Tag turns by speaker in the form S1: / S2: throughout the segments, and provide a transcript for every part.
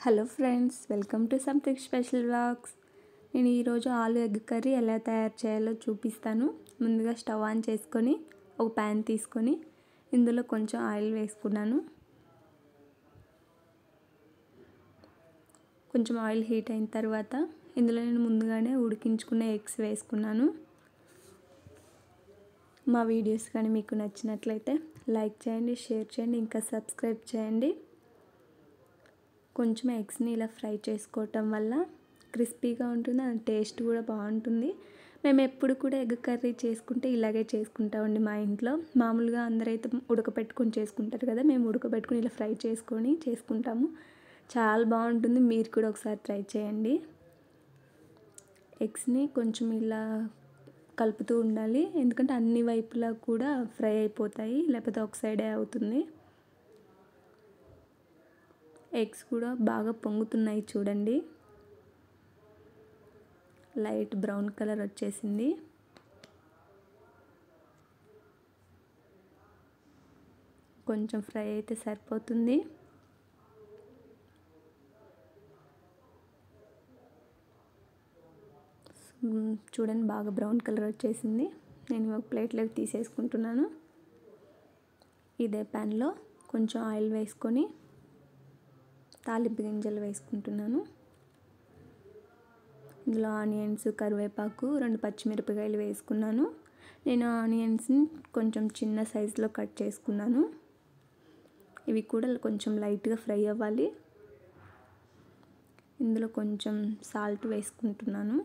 S1: hello friends welcome to something special vlogs నేను ఈరోజు ఆలు ఎగ్ కర్రీ ఎలా తయారు చేయాలో చూపిస్తాను ముందుగా స్టవ్ ఆన్ చేసుకొని ఒక ప్యాన్ తీసుకొని ఇందులో కొంచెం ఆయిల్ వేసుకున్నాను కొంచెం ఆయిల్ హీట్ అయిన తర్వాత ఇందులో నేను ముందుగానే ఉడికించుకున్న ఎగ్స్ వేసుకున్నాను మా వీడియోస్ కానీ మీకు నచ్చినట్లయితే లైక్ చేయండి షేర్ చేయండి ఇంకా సబ్స్క్రైబ్ చేయండి కొంచెం ఎగ్స్ని ఇలా ఫ్రై చేసుకోవటం వల్ల క్రిస్పీగా ఉంటుంది అండ్ టేస్ట్ కూడా బాగుంటుంది మేము ఎప్పుడు కూడా ఎగ్ కర్రీ చేసుకుంటే ఇలాగే చేసుకుంటామండి మా ఇంట్లో మామూలుగా అందరైతే ఉడకపెట్టుకొని చేసుకుంటారు కదా మేము ఉడకబెట్టుకొని ఇలా ఫ్రై చేసుకొని చేసుకుంటాము చాలా బాగుంటుంది మీరు కూడా ఒకసారి ట్రై చేయండి ఎగ్స్ని కొంచెం ఇలా కలుపుతూ ఉండాలి ఎందుకంటే అన్ని వైపులా కూడా ఫ్రై అయిపోతాయి లేకపోతే ఒక సైడే అవుతుంది ఎగ్స్ కూడా బాగా పొంగుతున్నాయి చూడండి లైట్ బ్రౌన్ కలర్ వచ్చేసింది కొంచెం ఫ్రై అయితే సరిపోతుంది చూడండి బాగా బ్రౌన్ కలర్ వచ్చేసింది నేను ఒక ప్లేట్లోకి తీసేసుకుంటున్నాను ఇదే ప్యాన్లో కొంచెం ఆయిల్ వేసుకొని తాలింపు గింజలు వేసుకుంటున్నాను ఇందులో ఆనియన్స్ కరివేపాకు రెండు పచ్చిమిరపకాయలు వేసుకున్నాను నేను ఆనియన్స్ని కొంచెం చిన్న సైజులో కట్ చేసుకున్నాను ఇవి కూడా కొంచెం లైట్గా ఫ్రై అవ్వాలి ఇందులో కొంచెం సాల్ట్ వేసుకుంటున్నాను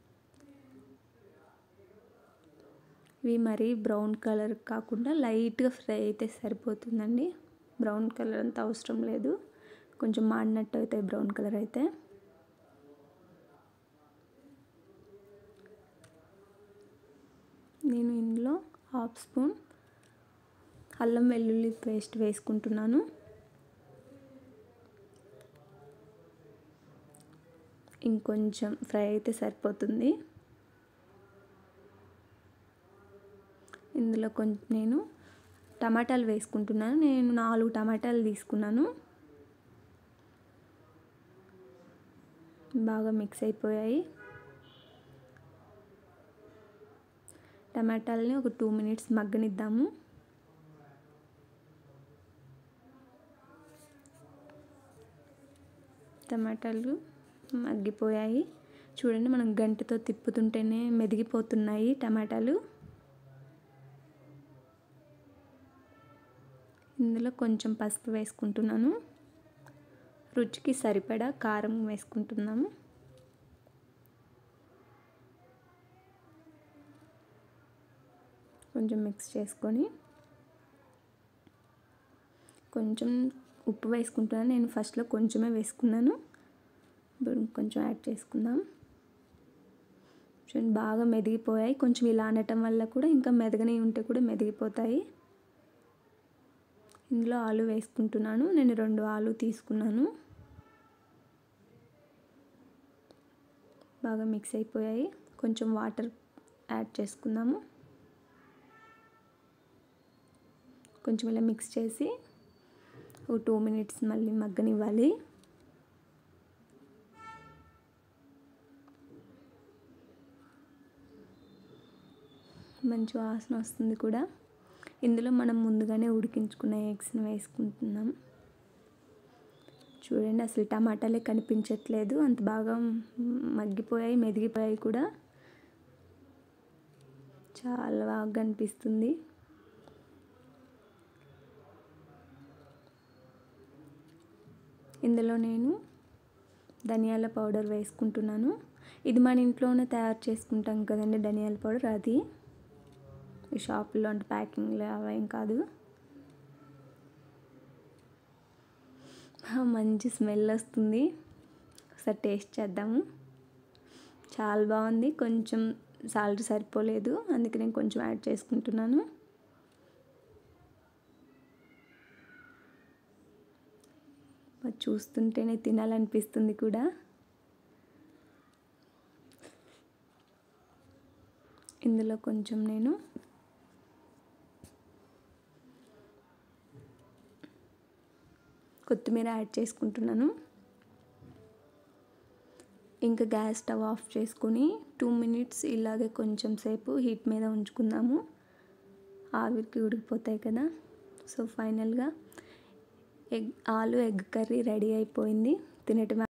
S1: ఇవి మరీ బ్రౌన్ కలర్ కాకుండా లైట్గా ఫ్రై అయితే సరిపోతుందండి బ్రౌన్ కలర్ అంత అవసరం లేదు కొంచెం మాడినట్టు అవుతాయి బ్రౌన్ కలర్ అయితే నేను ఇందులో హాఫ్ స్పూన్ అల్లం వెల్లుల్లి పేస్ట్ వేసుకుంటున్నాను ఇంకొంచెం ఫ్రై అయితే సరిపోతుంది ఇందులో కొంచెం నేను టమాటాలు వేసుకుంటున్నాను నేను నాలుగు టమాటాలు తీసుకున్నాను బాగా మిక్స్ అయిపోయాయి టమాటాలని ఒక టూ మినిట్స్ మగ్గనిద్దాము టమాటాలు మగ్గిపోయాయి చూడండి మనం గంటతో తిప్పుతుంటేనే మెదిగిపోతున్నాయి టమాటాలు ఇందులో కొంచెం పసుపు వేసుకుంటున్నాను రుచికి సరిపడా కారం వేసుకుంటున్నాము కొంచెం మిక్స్ చేసుకొని కొంచెం ఉప్పు వేసుకుంటున్నాను నేను ఫస్ట్లో కొంచెమే వేసుకున్నాను ఇప్పుడు కొంచెం యాడ్ చేసుకుందాం చూడండి బాగా మెదిగిపోయాయి కొంచెం ఇలా అనటం వల్ల కూడా ఇంకా మెదగని ఉంటే కూడా మెదిగిపోతాయి ఇందులో ఆలు వేసుకుంటున్నాను నేను రెండు ఆలు తీసుకున్నాను బాగా మిక్స్ అయిపోయాయి కొంచెం వాటర్ యాడ్ చేసుకుందాము కొంచెం ఇలా మిక్స్ చేసి ఒక టూ మినిట్స్ మళ్ళీ మగ్గనివ్వాలి మంచి వాసన వస్తుంది కూడా ఇందులో మనం ముందుగానే ఉడికించుకున్న ఎగ్స్ని వేసుకుంటున్నాం చూడండి అసలు టమాటాలే కనిపించట్లేదు అంత బాగా మగ్గిపోయాయి మెదిగిపోయాయి కూడా చాలా బాగా కనిపిస్తుంది ఇందులో నేను ధనియాల పౌడర్ వేసుకుంటున్నాను ఇది మన ఇంట్లోనే తయారు చేసుకుంటాం కదండి ధనియాల పౌడర్ అది ఈ షాపులో అంటే ప్యాకింగ్లో అవేం కాదు మంచి స్మెల్ వస్తుంది ఒకసారి టేస్ట్ చేద్దాము చాలా బాగుంది కొంచెం సాల్ట్ సరిపోలేదు అందుకే నేను కొంచెం యాడ్ చేసుకుంటున్నాను చూస్తుంటేనే తినాలనిపిస్తుంది కూడా ఇందులో కొంచెం నేను కొత్తిమీర యాడ్ చేసుకుంటున్నాను ఇంకా గ్యాస్ స్టవ్ ఆఫ్ చేసుకుని టూ మినిట్స్ ఇలాగే కొంచెం సేపు హీట్ మీద ఉంచుకుందాము ఆవిరికి ఉడికిపోతాయి కదా సో ఫైనల్గా ఎగ్ ఆలు ఎగ్ కర్రీ రెడీ అయిపోయింది తినటం